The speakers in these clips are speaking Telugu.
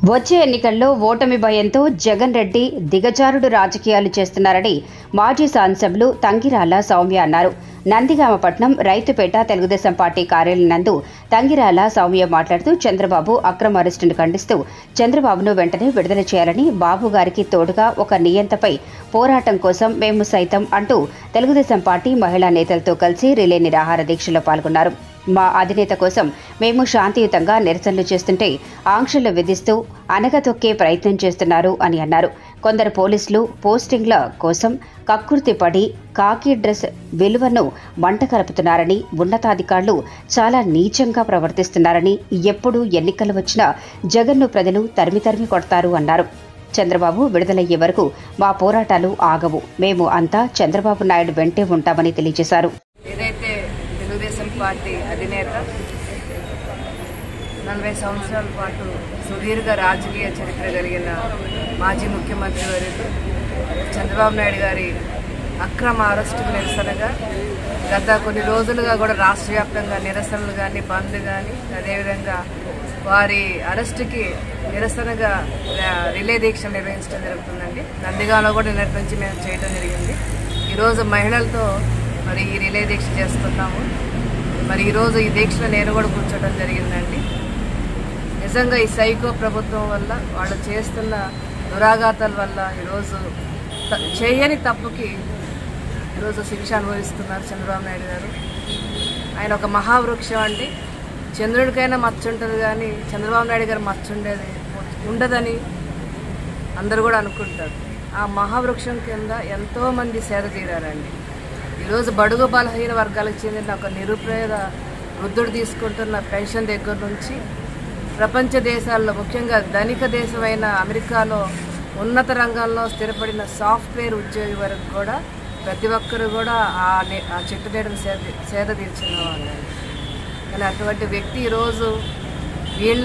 వచ్చే ఎన్నికల్లో ఓటమి భయంతో జగన్ రెడ్డి దిగజారుడు రాజకీయాలు చేస్తున్నారని మాజీ సాంసబ్లు తంగిరాల సౌమ్య అన్నారు నందిగామ పట్నం రైతుపేట తెలుగుదేశం పార్టీ కార్యాలయం నందు తంగిరాల సౌమ్య మాట్లాడుతూ చంద్రబాబు అక్రమ అరెస్టును ఖండిస్తూ చంద్రబాబును వెంటనే విడుదల చేయాలని బాబు గారికి తోడుగా ఒక నియంతపై పోరాటం కోసం మేము సైతం అంటూ తెలుగుదేశం పార్టీ మహిళా నేతలతో కలిసి రిలే నిరాహార దీక్షలో పాల్గొన్నారు మా అధినేత కోసం మేము శాంతియుతంగా నిరసనలు చేస్తుంటే ఆంక్షలు విధిస్తూ అనగతొక్కే ప్రయత్నం చేస్తున్నారు అని అన్నారు కొందరు పోలీసులు పోస్టింగ్ల కోసం కక్కుర్తి పడి కాకి డ్రెస్ విలువను మంట కలుపుతున్నారని ఉన్నతాధికారులు చాలా నీచంగా ప్రవర్తిస్తున్నారని ఎప్పుడు ఎన్నికలు వచ్చినా జగన్ను ప్రజలు తరిమి తరిమి కొడతారు అన్నారు చంద్రబాబు విడుదలయ్యే వరకు మా పోరాటాలు ఆగవు మేము అంతా చంద్రబాబు నాయుడు వెంటే ఉంటామని తెలియజేశారు ఏదైతే తెలుగుదేశం పార్టీ అధినేత నలభై సంవత్సరాల పాటు సుదీర్ఘ రాజకీయ చరిత్ర కలిగిన మాజీ ముఖ్యమంత్రి వర్యులు చంద్రబాబు నాయుడు గారి అక్రమ అరెస్టుకు నిరసనగా గత కొన్ని రోజులుగా కూడా రాష్ట్ర వ్యాప్తంగా నిరసనలు కానీ బంద్ కానీ అదేవిధంగా వారి అరెస్టుకి నిరసనగా రా- రిలే దీక్ష నిర్వహించడం జరుగుతుందండి నందిగాలో కూడా నిన్నటి నుంచి మేము చేయడం జరిగింది ఈరోజు మహిళలతో మరి ఈ రిలే దీక్ష చేస్తున్నాము మరి ఈరోజు ఈ దీక్షలో నేను కూడా కూర్చోవడం జరిగిందండి నిజంగా ఈ సైకో ప్రభుత్వం వల్ల వాళ్ళు చేస్తున్న దురాఘాతాల వల్ల ఈరోజు త- చేయని తప్పుకి ఈరోజు శిక్ష అనుభవిస్తున్నారు చంద్రబాబు నాయుడు గారు ఆయన ఒక మహావృక్షం అండి చంద్రుడికైనా మచ్చ ఉంటుంది కానీ చంద్రబాబు నాయుడు గారు మచ్చ ఉండేది ఉండదని అందరూ కూడా అనుకుంటారు ఆ మహావృక్షం కింద ఎంతోమంది సేద తీరారండి ఈరోజు బడుగు బలహీన వర్గాలకు చెందిన ఒక నిరుపేద వృద్ధుడు తీసుకుంటున్న పెన్షన్ దగ్గర నుంచి ప్రపంచ దేశాల్లో ముఖ్యంగా ధనిక దేశమైన అమెరికాలో ఉన్నత రంగంలో స్థిరపడిన సాఫ్ట్వేర్ ఉద్యోగి వరకు కూడా ప్రతి ఒక్కరు కూడా ఆ నే- ఆ చెట్టు నీడను సేద సేద తీర్చిన వాళ్ళండి కానీ అటువంటి వ్యక్తి ఈరోజు వీళ్ళ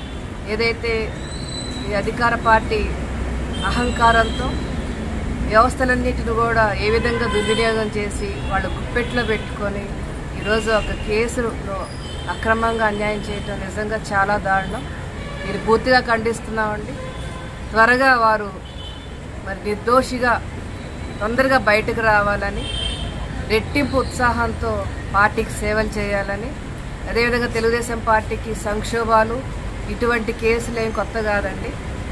ఏదైతే ఈ అధికార పార్టీ అహంకారంతో వ్యవస్థలన్నిటిని కూడా ఏ విధంగా దుర్వినియోగం చేసి వాళ్ళు గుప్పెట్లో పెట్టుకొని ఈరోజు ఒక కేసులో అక్రమంగా అన్యాయం చేయటం నిజంగా చాలా దారుణం ఇది పూర్తిగా ఖండిస్తున్నామండి త్వరగా వారు మరి నిర్దోషిగా తొందరగా బయటకు రావాలని రెట్టింపు ఉత్సాహంతో పార్టీకి సేవలు చేయాలని అదేవిధంగా తెలుగుదేశం పార్టీకి సంక్షోభాలు ఇటువంటి కేసులు ఏం కొత్త కాదండి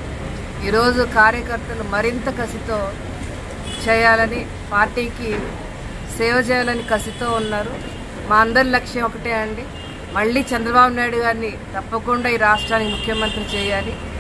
ఈరోజు కార్యకర్తలు మరింత కసితో చేయాలని పార్టీకి సేవ చేయాలని కసితో ఉన్నారు మా అందరి లక్ష్యం ఒకటే అండి మళ్ళీ చంద్రబాబు నాయుడు గారిని తప్పకుండా ఈ రాష్ట్రానికి ముఖ్యమంత్రి చేయాలి